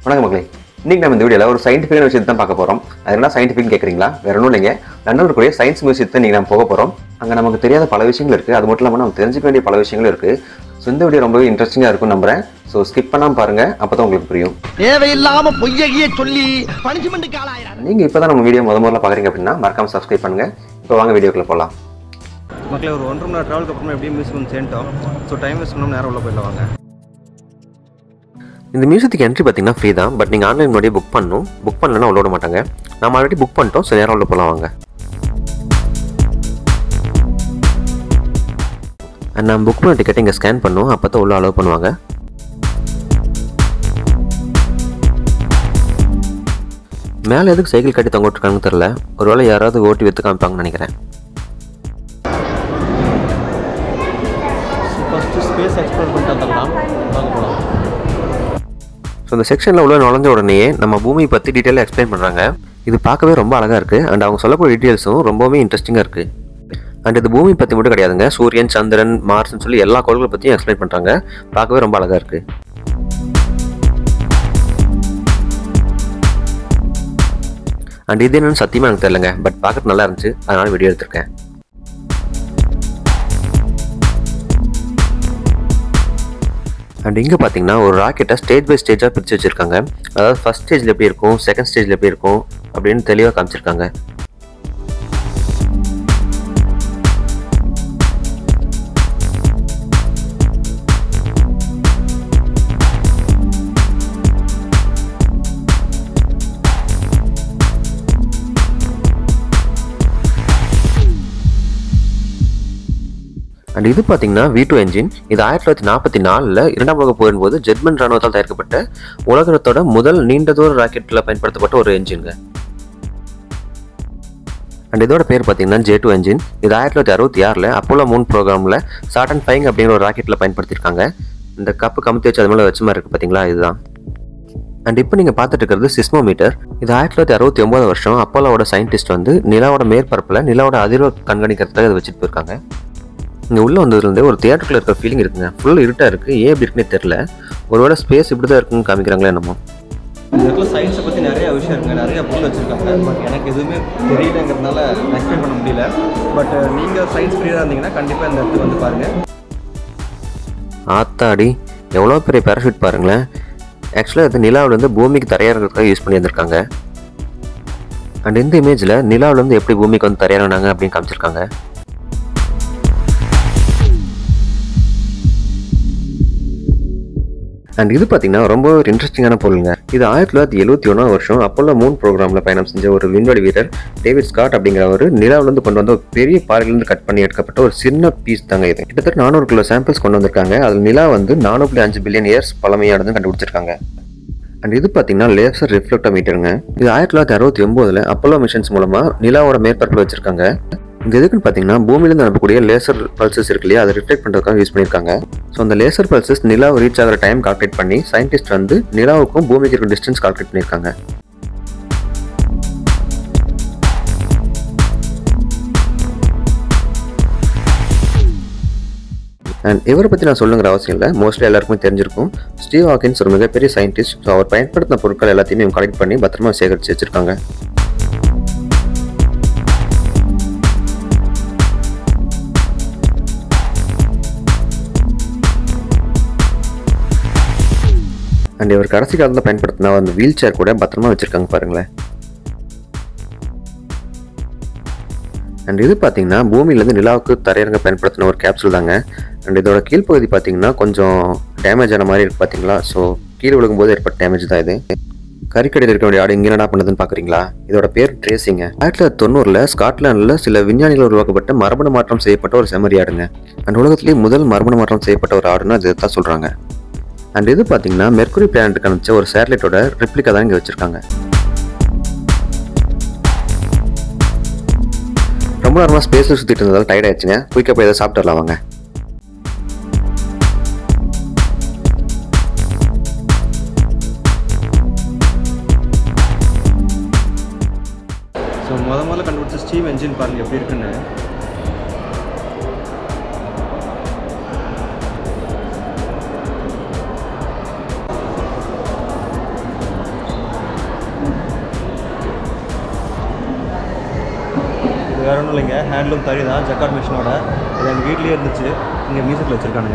வணக்கம் மக்களே இன்னைக்கு நம்ம இந்த வீடியோவில் ஒரு சயின்டிஃபிக்கான விஷயத்தை தான் பார்க்க போகிறோம் அது என்ன சயின்டிஃபிக் கேட்குறீங்களா வேற ஒன்றும் இல்லைங்க லண்டனில் இருக்கக்கூடிய சயின்ஸ் மியூசியத்தை நீங்கள் நம்ம போக போகிறோம் அங்கே நமக்கு தெரியாத பல விஷயங்கள் இருக்குது அது மட்டும் இல்லாமல் நம்ம தெரிஞ்சுக்க வேண்டிய பல விஷயங்களும் இருக்குது ஸோ இந்த வீடியோ ரொம்பவே இன்ட்ரெஸ்டிங்காக இருக்கும் நம்புறேன் ஸோ ஸ்கிப் பண்ணாமல் பாருங்கள் அப்போ தான் உங்களுக்கு புரியும் தேவையில்லாம பொய்யகிய சொல்லி பனிஷ்மெண்ட்டுக்கு ஆளாயிரம் நீங்கள் இப்போ தான் நம்ம வீடியோ முத முதல்ல பார்க்குறீங்க அப்படின்னா மறக்காம சப்ஸ்கிரைப் பண்ணுங்கள் இப்போ வாங்க வீடியோக்குள்ளே போகலாம் மக்களே ஒரு ஒன்றரை மணி நேரம் ட்ராவலுக்கு அப்புறமா எப்படியும் மியூசியம் வந்து சேர்ந்துட்டோம் ஸோ டைம் வேஸ்ட் பண்ணாமல் நேரம் உள்ள போயிடலாம் வாங்க இந்த மியூசியத்துக்கு என்ட்ரி பார்த்தீங்கன்னா ஃப்ரீ தான் பட் நீங்கள் ஆன்லைன் முன்னாடியே புக் பண்ணணும் புக் பண்ணலன்னா உள்ள விட மாட்டாங்க நம்ம ஆல்ரெடி புக் பண்ணிட்டோம் ஸோ நேரம் உள்ள போகலாம் வாங்க And நம்ம புக் பண்ண டிக்கெட்டை இங்கே ஸ்கேன் பண்ணோம் அப்போ தான் உள்ள அலோவ் பண்ணுவாங்க மேலே எதுக்கு சைக்கிள் கட்டி தொங்க விட்டுருக்காங்கன்னு தெரில ஒருவேளை யாராவது ஓட்டி விற்று காமிப்பாங்கன்னு நினைக்கிறேன் ஃபஸ்ட்டு ஸ்பேஸ் எக்ஸ்ப்ளோர் பண்ணிட்டு வந்துடலாம் வாங்க போகலாம் ஸோ இந்த செக்ஷனில் உள்ள நுழைஞ்ச உடனேயே நம்ம பூமியை பற்றி டீட்டெயிலாக எக்ஸ்பிளைன் பண்ணுறாங்க இது பார்க்கவே ரொம்ப அழகாக இருக்குது அண்ட் அவங்க சொல்லக்கூடிய டீட்டெயில்ஸும் ரொம்பவே இன்ட்ரெஸ்டிங்காக இருக்குது அண்ட் இது பூமி பற்றி மட்டும் கிடையாதுங்க சூரியன் சந்திரன் மார்ஸ்னு சொல்லி எல்லா கோள்களை பற்றியும் எக்ஸ்பிளைன் பண்ணுறாங்க பார்க்கவே ரொம்ப அழகாக இருக்குது அண்ட் இது என்னன்னு சத்தியமாக எனக்கு தெரியலங்க பட் பார்க்கறது நல்லா இருந்துச்சு அதனால வீடியோ எடுத்திருக்கேன் அண்ட் இங்கே பார்த்தீங்கன்னா ஒரு ராக்கெட்டை ஸ்டேஜ் பை ஸ்டேஜாக பிரித்து வச்சுருக்காங்க அதாவது ஃபஸ்ட் ஸ்டேஜில் எப்படி இருக்கும் செகண்ட் ஸ்டேஜில் எப்படி இருக்கும் அப்படின்னு தெளிவாக காமிச்சிருக்காங்க அண்ட் இது பார்த்தீங்கன்னா வி டூ என்ஜின் இது ஆயிரத்தி தொள்ளாயிரத்தி நாற்பத்தி நாலில் இரண்டாம் உலக போரின் போது ஜெர்மன் ராணுவத்தால் தயாரிக்கப்பட்ட உலகத்தோட முதல் நீண்ட தூர ராக்கெட்டில் பயன்படுத்தப்பட்ட ஒரு என்ஜின்ங்க அண்ட் இதோட பேர் பார்த்தீங்கன்னா ஜே டூ என்ஜின் இது ஆயிரத்தி தொள்ளாயிரத்தி அறுபத்தி ஆறில் அப்போலோ மூன் ப்ரோக்ராமில் சாட்டன் ஃபைங் அப்படிங்கிற ஒரு ராக்கெட்டில் பயன்படுத்தியிருக்காங்க இந்த கப்பு கமுத்தி வச்சு அது மேலே வச்ச மாதிரி இருக்குது பார்த்தீங்களா இதுதான் அண்ட் இப்போ நீங்கள் பார்த்துட்டு இருக்கிறது சிஸ்மோமீட்டர் இது ஆயிரத்தி தொள்ளாயிரத்தி அறுபத்தி ஒன்பது வருஷம் அப்போலோட சயின்டிஸ்ட் வந்து நிலாவோட மேற்பரப்பில் நிலாவோட அதிர்வு கண்காணிக்கிறதுக்காக இதை வச்சுட்டு போயிருக்காங்க இங்கே உள்ளே வந்ததுலேருந்தே ஒரு தியேட்டருக்குள்ள இருக்கிற ஃபீலிங் இருக்குங்க ஃபுல் இருட்டாக இருக்குது ஏன் இப்படி இருக்குன்னே தெரில ஒருவேளை ஸ்பேஸ் இப்படி தான் இருக்குன்னு காமிக்கிறாங்களே என்னமோ இந்த இடத்துல சயின்ஸை பற்றி நிறைய விஷயம் இருக்குங்க நிறைய பொருள் வச்சுருக்காங்க பட் எனக்கு எதுவுமே தெரியலங்கிறதுனால எக்ஸ்பிளைன் பண்ண முடியல பட் நீங்கள் சயின்ஸ் ஃப்ரீயாக இருந்தீங்கன்னா கண்டிப்பாக இந்த இடத்துக்கு வந்து பாருங்கள் ஆத்தாடி எவ்வளோ பெரிய பேராஷூட் பாருங்களேன் ஆக்சுவலாக இது நிலாவிலேருந்து பூமிக்கு தரையிறதுக்காக யூஸ் பண்ணி வந்திருக்காங்க அண்ட் இந்த இமேஜில் நிலாவிலேருந்து எப்படி பூமிக்கு வந்து தரையிறாங்க அப்படின்னு காமிச்சிருக்காங்க அண்ட் இது பார்த்தீங்கன்னா ரொம்ப ஒரு இன்ட்ரெஸ்டிங்கான பொருளுங்க இது ஆயிரத்தி தொள்ளாயிரத்தி எழுபத்தி ஒன்றாம் வருஷம் அப்போலோ மூன் ப்ரோக்ராமில் பயணம் செஞ்ச ஒரு விண்வெளி வீரர் டேவிட் ஸ்காட் அப்படிங்கிறவர் நிலாவிலேருந்து கொண்டு வந்த ஒரு பெரிய பாறையிலேருந்து கட் பண்ணி எடுக்கப்பட்ட ஒரு சின்ன பீஸ் தாங்க இது கிட்டத்தட்ட நானூறு கிலோ சாம்பிள்ஸ் கொண்டு வந்திருக்காங்க அதில் நிலா வந்து நானூறு புள்ளி அஞ்சு பில்லியன் இயர்ஸ் பழமையானது கண்டுபிடிச்சிருக்காங்க அண்ட் இது பார்த்தீங்கன்னா லேசர் ரிஃப்ளெக்டோமீட்டருங்க இது ஆயிரத்தி தொள்ளாயிரத்தி அறுபத்தி ஒம்போதில் அப்போலோ மிஷன்ஸ் மூலமாக நிலாவோட மேற்பரப்பில் வச்சிருக்காங்க இது எதுக்குன்னு பார்த்தீங்கன்னா பூமியிலேருந்து அனுப்பக்கூடிய லேசர் பல்சஸ் இருக்கு இல்லையா அதை ரிஃப்ளெக்ட் பண்ணுறதுக்காக யூஸ் பண்ணியிருக்காங்க ஸோ அந்த லேசர் பல்சஸ் நிலாவை ரீச் ஆகிற டைம் கால்குலேட் பண்ணி சயின்டிஸ்ட் வந்து நிலாவுக்கும் பூமிக்கு இருக்க டிஸ்டன்ஸ் கால்குலேட் பண்ணியிருக்காங்க அண்ட் இவரை பற்றி நான் சொல்லுங்கிற அவசியம் இல்லை மோஸ்ட்லி எல்லாருக்குமே தெரிஞ்சிருக்கும் ஸ்டீவ் ஹாக்கின்ஸ் ஒரு மிகப்பெரிய சயின்டிஸ்ட் ஸோ அவர் பயன்படுத்தின பொருட்கள் எல்லாத்தையுமே இவங்க கலெக்ட் பண்ணி பத்திரமா சேகரித்து வச்சிருக்காங்க அண்ட் இவர் கடைசி காலத்தில் பயன்படுத்தின அந்த வீல் சேர் கூட பத்திரமா வச்சிருக்காங்க பாருங்களேன் அண்ட் இது பார்த்தீங்கன்னா பூமியிலேருந்து நிலாவுக்கு தரையிறங்க பயன்படுத்தின ஒரு கேப்சூல் தாங்க அண்ட் இதோட கீழ்ப்பகுதி பார்த்தீங்கன்னா கொஞ்சம் டேமேஜ் ஆன மாதிரி இருக்கு பார்த்தீங்களா ஸோ கீழே விழுகும்போது ஏற்பட்ட டேமேஜ் தான் இது கறிக்கடையில் இருக்க வேண்டிய ஆடு இங்கே என்ன பண்ணுதுன்னு பார்க்குறீங்களா இதோட பேர் ட்ரேசிங்க ஆயிரத்தி தொள்ளாயிரத்தி தொண்ணூறில் ஸ்காட்லாண்டில் சில விஞ்ஞானிகள் உருவாக்கப்பட்ட மரபணு மாற்றம் செய்யப்பட்ட ஒரு செம்மறி ஆடுங்க அண்ட் உலகத்திலேயே முதல் மரபணு மாற்றம் செய்யப்பட்ட ஒரு ஆடுன்னு அது தான் சொல்கிறாங்க அண்ட் இது பார்த்தீங்கன்னா மெர்க்குரி பிளானட்டுக்கு அனுப்பிச்ச ஒரு சேட்டலைட்டோட ரெப்ளிகா தான் இங்கே வச்சுருக்காங்க ரொம்ப நேரமாக ஸ்பேஸில் சுற்றிட்டு இருந்ததால் டயர்ட் ஆயிடுச்சுங்க குயிக்காக போய் எதாவது சாப்பிட்டுலாம் வாங்க ஸோ முத முதல்ல கண்டுபிடிச்ச ஸ்டீவ் என்ஜின் பாருங்கள் எப்படி இருக்குன்னு ஒன்றும் இல்லைங்க ஹேண்ட்லூம் தறி தான் ஜக்கார்ட் மிஷினோட இது எங்கள் வீட்லேயே இருந்துச்சு இங்கே மியூசிக்கில் வச்சுருக்கானுங்க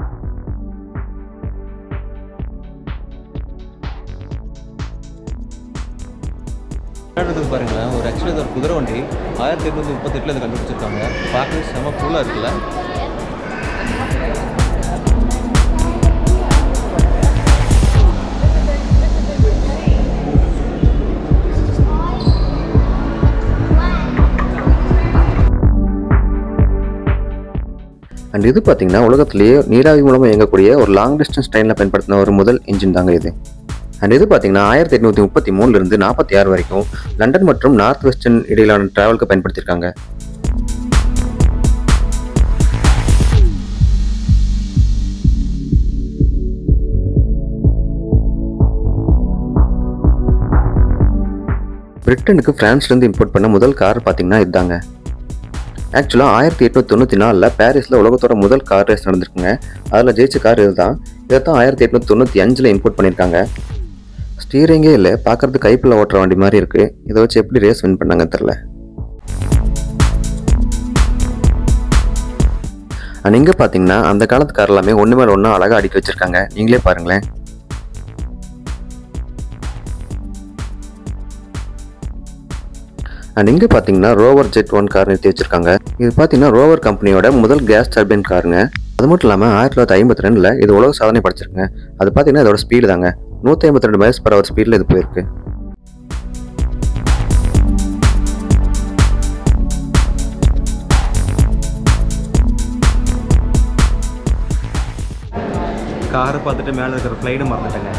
பாருங்களேன் ஒரு ஆக்சுவலி இது ஒரு குதிரை வண்டி ஆயிரத்தி எட்நூற்றி முப்பத்தெட்டில் இதை கண்டுபிடிச்சிருக்காங்க பார்க்கவே செம கூலாக இருக்குல்ல அண்ட் இது பார்த்தீங்கன்னா உலகத்திலேயே நீராவி மூலமாக இயங்கக்கூடிய ஒரு லாங் டிஸ்டன்ஸ் ட்ரெயினில் பயன்படுத்தின ஒரு முதல் இன்ஜின் தாங்க இது அண்ட் இது பார்த்தீங்கன்னா ஆயிரத்தி எட்நூற்றி முப்பத்தி மூணுலேருந்து நாற்பத்தி ஆறு வரைக்கும் லண்டன் மற்றும் நார்த் வெஸ்டர்ன் இடையிலான டிராவலுக்கு பயன்படுத்தியிருக்காங்க பிரிட்டனுக்கு பிரான்ஸ்லேருந்து இம்போர்ட் பண்ண முதல் கார் பார்த்தீங்கன்னா இதுதாங்க ஆக்சுவலாக ஆயிரத்தி எட்நூற்றி தொண்ணூற்றி நாலில் பாரிஸில் உலகத்தோட முதல் கார் ரேஸ் நடந்திருக்குங்க அதில் ஜெயிச்ச கார் இதுதான் இதை தான் ஆயிரத்தி எட்நூற்றி தொண்ணூற்றி அஞ்சில் இம்போர்ட் பண்ணியிருக்காங்க ஸ்டீரிங்கே இல்லை பார்க்கறது கைப்பில் ஓட்டுற வண்டி மாதிரி இருக்குது இதை வச்சு எப்படி ரேஸ் வின் பண்ணாங்க தெரில அண்ட் இங்கே பார்த்தீங்கன்னா அந்த காலத்து கார் எல்லாமே ஒன்று மேலே ஒன்று அழகாக அடுக்கி வச்சுருக்காங்க நீங்களே பாருங்களேன் அண்ட் இங்கே பார்த்தீங்கன்னா ரோவர் ஜெட் ஒன் கார் நிறுத்தி வச்சிருக்காங்க இது பார்த்தீங்கன்னா ரோவர் கம்பெனியோட முதல் கேஸ் டர்பைன் காருங்க அது மட்டும் இல்லாமல் ஆயிரத்தி தொள்ளாயிரத்தி ஐம்பத்தி ரெண்டில் இது உலக சாதனை படிச்சிருக்குங்க அது பார்த்தீங்கன்னா இதோட ஸ்பீடு தாங்க நூற்றி ஐம்பத்தி ரெண்டு மைல்ஸ் பர் அவர் ஸ்பீடில் இது போயிருக்கு காரை பார்த்துட்டு மேலே இருக்கிற ஃப்ளைடு மறந்துட்டேங்க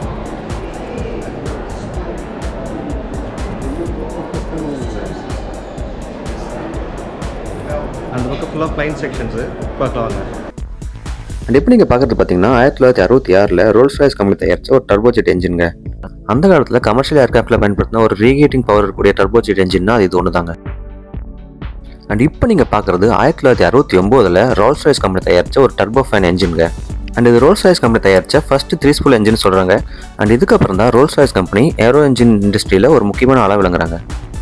அந்த பக்கம் ஃபுல்லாக ஃப்ளைன் செக்ஷன்ஸு பார்க்கலாம் வாங்க அண்ட் இப்போ நீங்கள் பார்க்குறது பார்த்தீங்கன்னா ஆயிரத்தி தொள்ளாயிரத்தி அறுபத்தி ஆறில் ரோல்ஸ் ராய்ஸ் கம்பெனி தயாரிச்ச ஒரு டர்போஜெட் என்ஜின்ங்க அந்த காலத்தில் கமர்ஷியல் ஏர்கிராஃப்டில் பயன்படுத்தின ஒரு ரீகேட்டிங் பவர் இருக்கக்கூடிய டர்போஜெட் என்ஜின்னா அது இது ஒன்று தாங்க அண்ட் இப்போ நீங்கள் பார்க்குறது ஆயிரத்தி தொள்ளாயிரத்தி அறுபத்தி ஒம்போதில் ரோல்ஸ் ராய்ஸ் கம்பெனி தயாரிச்ச ஒரு டர்போ ஃபேன் என்ஜின்ங்க அண்ட் இது ரோல்ஸ் ராய்ஸ் கம்பெனி தயாரிச்ச ஃபர்ஸ்ட் த்ரீ ஸ்பூல் என்ஜின் சொல்கிறாங்க அண்ட் இதுக்கப்புறம் தான் Rolls Royce company aero engine இண்டஸ்ட்ரியில் ஒரு முக்கியமான ஆளாக விளங்குறாங்க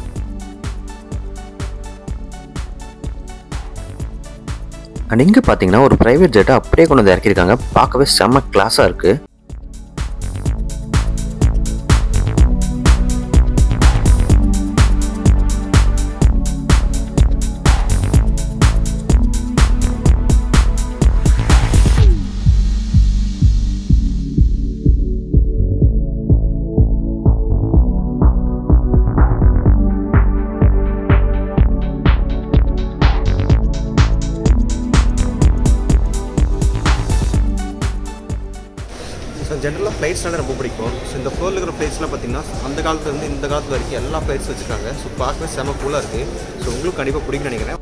அண்ட் இங்கே பார்த்தீங்கன்னா ஒரு ப்ரைவேட் ஜெட்டை அப்படியே கொண்டு வந்து இறக்கியிருக்காங்க பார்க்கவே செம்ம கிளாஸாக இருக்குது ஸோ ஜென்ரலாக ஃப்ளைட்ஸ்னால ரொம்ப பிடிக்கும் ஸோ இந்த ஃப்ளோரில் இருக்கிற ஃப்ளைட்ஸ்லாம் பார்த்தீங்கன்னா அந்த காலத்துலேருந்து இந்த காலத்தில் வரைக்கும் எல்லா ஃப்ளைட்ஸ் வச்சுருக்காங்க ஸோ பார்க்கவே செம கூலாக இருக்குது ஸோ உங்களுக்கு கண்டிப்பாக பிடிக்கும்னு நினைக்கிறேன்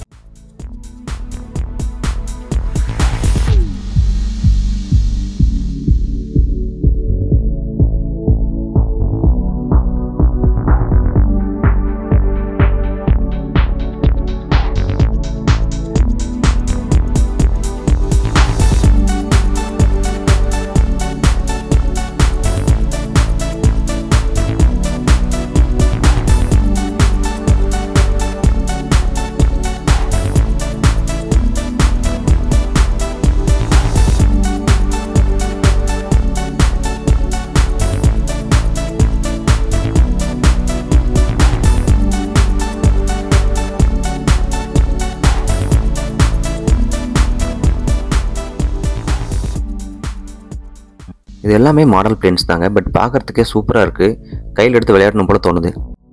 இது எல்லாமே மாடல் பிளேன்ஸ் தாங்க பட் பார்க்கறதுக்கே சூப்பராக இருக்குது கையில் எடுத்து விளையாடணும் போல தோணுது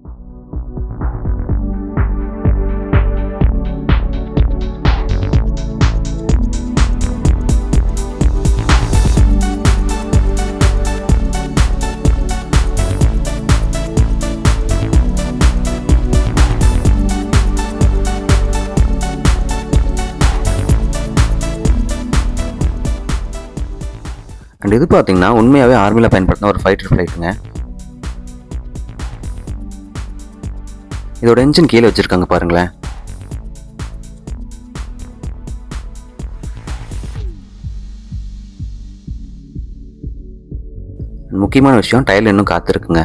அண்ட் இது பார்த்தீங்கன்னா உண்மையாகவே ஆர்மியில் பயன்படுத்தின ஒரு ஃபைட்டர் ஃப்ளைட்டுங்க இதோட என்ஜின் கீழே வச்சுருக்காங்க பாருங்களேன் முக்கியமான விஷயம் டயல் இன்னும் காத்திருக்குங்க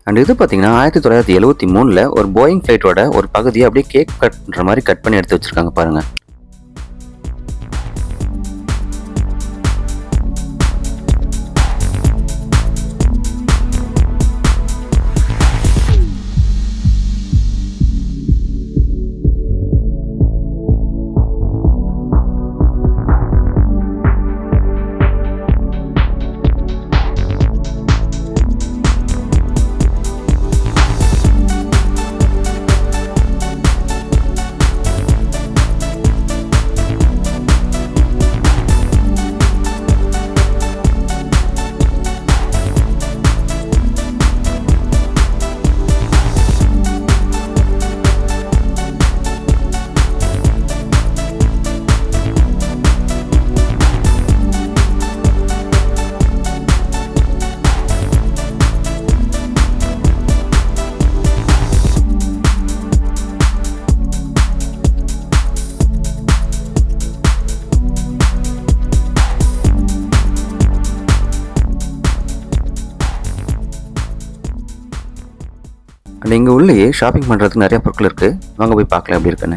அண்ட் இது பார்த்தீங்கன்னா ஆயிரத்தி தொள்ளாயிரத்தி எழுபத்தி மூணில் ஒரு போயிங் ஃப்ளைட்டோட ஒரு பகுதியை அப்படியே கேக் கட் பண்ணுற மாதிரி கட் பண்ணி எடுத்து வச்சிருக்காங்க பாருங்கள் அண்ட் இங்கே உள்ளேயே ஷாப்பிங் பண்ணுறதுக்கு நிறைய பொருட்கள் இருக்குது வாங்க போய் பார்க்கலாம் எப்படி இருக்குன்னு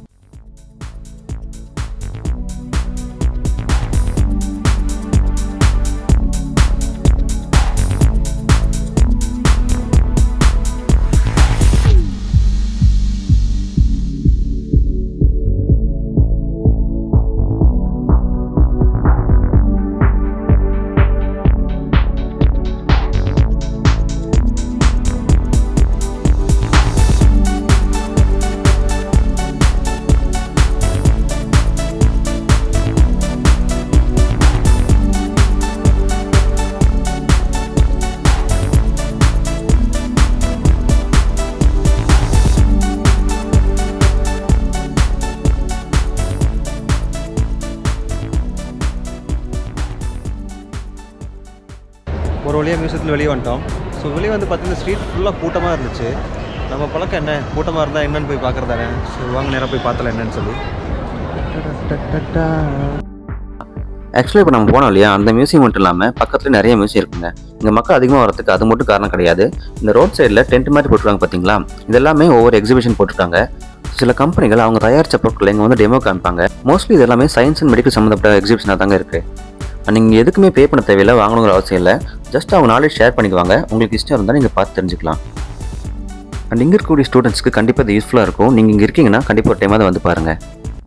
ஒரு வழியாக மியூசியத்தில் வெளியே வந்துட்டோம் ஸோ வெளியே வந்து பார்த்தீங்கன்னா ஸ்ட்ரீட் ஃபுல்லாக கூட்டமாக இருந்துச்சு நம்ம பழக்கம் என்ன கூட்டமாக இருந்தால் என்னன்னு போய் பார்க்குறதானே ஸோ வாங்க நேராக போய் பார்த்தலாம் என்னன்னு சொல்லி ஆக்சுவலாக இப்போ நம்ம போனோம் இல்லையா அந்த மியூசியம் மட்டும் இல்லாமல் பக்கத்தில் நிறைய மியூசியம் இருக்குங்க இங்கே மக்கள் அதிகமாக வரதுக்கு அது மட்டும் காரணம் கிடையாது இந்த ரோட் சைடில் டென்ட் மாதிரி போட்டிருக்காங்க பார்த்தீங்களா இதெல்லாமே ஒவ்வொரு எக்ஸிபிஷன் போட்டிருக்காங்க சில கம்பெனிகள் அவங்க தயாரித்த பொருட்களை இங்கே வந்து டெமோ காமிப்பாங்க மோஸ்ட்லி இது எல்லாமே சயின்ஸ் அண்ட் மெடிக்கல் சம்மந்தப்பட்ட எக்ஸிபிஷனாக தாங்க இருக்குது நீங்கள் எதுக்குமே பே பண்ண தேவையில்லை வாங்கணுங்கிற அவசியம் இல்லை ஜஸ்ட் அவங்க நாலேஜ் ஷேர் பண்ணிக்குவாங்க உங்களுக்கு இஷ்டம் இருந்தால் நீங்கள் பார்த்து தெரிஞ்சுக்கலாம் அண்ட் இங்கே இருக்கக்கூடிய ஸ்டூடெண்ட்ஸ்க்கு கண்டிப்பாக இது யூஸ்ஃபுல்லாக இருக்கும் நீங்கள் இங்கே இருக்கீங்கன்னா கண்டிப்பாக ஒரு டைமாக வந்து பாருங்கள்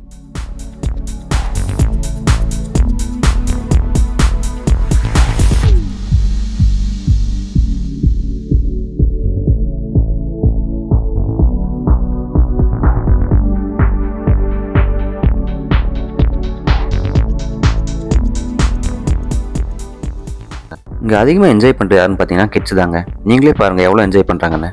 இங்கே அதிகமாக என்ஜாய் பண்ணுறது யாருன்னு பார்த்தீங்கன்னா கிட்ஸ் தாங்க நீங்களே பாருங்கள் எவ்வளோ என்ஜாய் பண்ணுறாங்கன்னு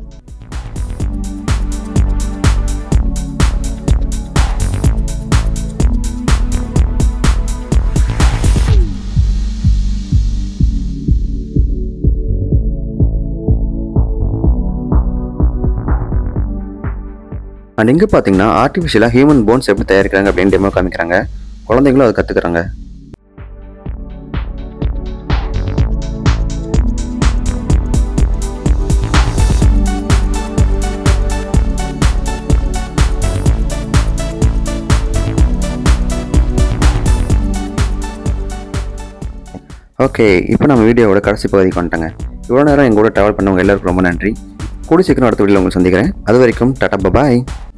அண்ட் இங்கே பார்த்தீங்கன்னா ஆர்டிஃபிஷியலாக ஹியூமன் போன்ஸ் எப்படி தயாரிக்கிறாங்க அப்படின்னு டெமோ காமிக்கிறாங்க குழந்தைங்களும் அதை கற்றுக்குறாங்க ஓகே இப்போ நம்ம வீடியோவோட கடைசி பகுதிக்கு வந்துட்டோங்க இவ்வளோ நேரம் எங்க கூட ட்ராவல் பண்ணவங்க எல்லாருக்கும் ரொம்ப நன்றி கூடி சீக்கிரம் அடுத்த வீடியோவில் உங்களை சந்திக்கிறேன் அது வரைக்கும் டாடா பாய்